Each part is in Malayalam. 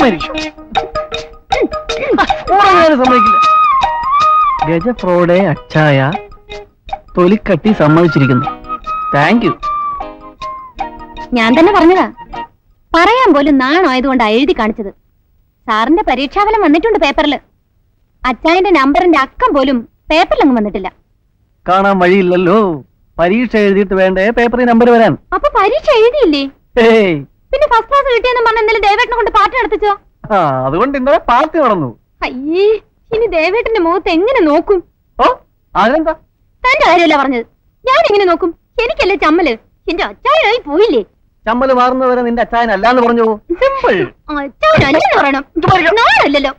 മരിക്കും ഉറങ്ങാനും സമ്മതിക്കില്ല ഗജഫ്രോഡെ അച്ചായ തൊലിക്കട്ടി സമ്മതിച്ചിരിക്കുന്നു താങ്ക് യു ഞാൻ തന്നെ പറഞ്ഞതാ പറയാൻ പോലും നാണായതുകൊണ്ടാ എഴുതി കാണിച്ചത് സാറിന്റെ പരീക്ഷാഫലം വന്നിട്ടുണ്ട് പേപ്പറിൽ അച്ചായന്റെ നമ്പറിന്റെ അക്കം പോലും പേപ്പറിലൊന്നും വന്നിട്ടില്ല കാണാൻ വഴിയില്ലല്ലോ പരീക്ഷ എഴുതിയിട്ട് വേണ്ടേ പേപ്പറിൽ നമ്പർ വരാൻ അപ്പൊ പരീക്ഷ എഴുതിയില്ലേ ഏയ് പിന്നെ ഫസ്റ്റ് ക്ലാസ് കിട്ടിയെന്ന് പറഞ്ഞ ഇന്നലെ ദേവേട്ടനെ കൊണ്ട് പാട്ട് നടത്തിച്ചോ ആ അതുകൊണ്ട് ഇന്നലെ പാർട്ടി നടന്നു അയ്യേ ഇനി ദേവേട്ടന്റെ മുഖത്ത് എങ്ങനെ നോക്കും ഓ അതിനെന്താ തന്റെ കാര്യമല്ല പറഞ്ഞത് ഞാൻ എങ്ങനെ നോക്കും എനിക്കല്ലേ ചമ്മല് എന്റെ അച്ചായനായി പോയില്ലേ ചമ്മല് മാറുന്നവരെ നിന്റെ അച്ചായൻ അല്ലാന്ന് പറഞ്ഞു സിമ്പിൾ അച്ചായനല്ലെന്ന് പറയണം നാളല്ലല്ലോ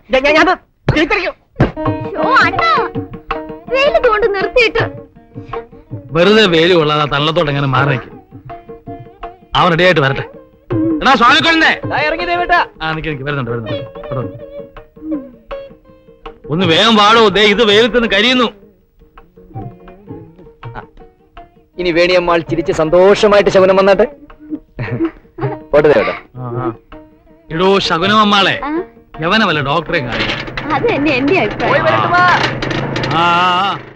ഓ അണ്ണാ വെയിലത്ത് കൊണ്ട് നിർത്തിയിട്ട് വെറുതെ വേല് കൊള്ളാതെ തള്ളത്തോട്ട് എങ്ങനെ മാറി നിൽക്കും അവൻ റെഡിയായിട്ട് വരട്ടെ എടാ സ്വാമിക്കൊള്ളേ ഇറങ്ങി ദേവേട്ടാ ആ നിക്ക് നിക്ക് വരുന്നുണ്ട് വരുന്നുണ്ട് ഇവിടെ വന്നു. ഒന്ന് വേഗം വാടോ ദേ ഇത് വെയിലത്ത് നിന്ന് കരിയുന്നു ഇനി വേണിയമ്മാൾ ചിരിച്ച് സന്തോഷമായിട്ട് ശകുനം വന്നാട്ടെ പോട്ടെ ദേവേട്ടാ ആ, ആ. എടോ ശകുനം അമ്മാളെ ആ, യവനമല്ല ഡോക്ടറെ കാര്യം അത് തന്നെ എന്റെ അഭിപ്രായം ആ ആ, ആ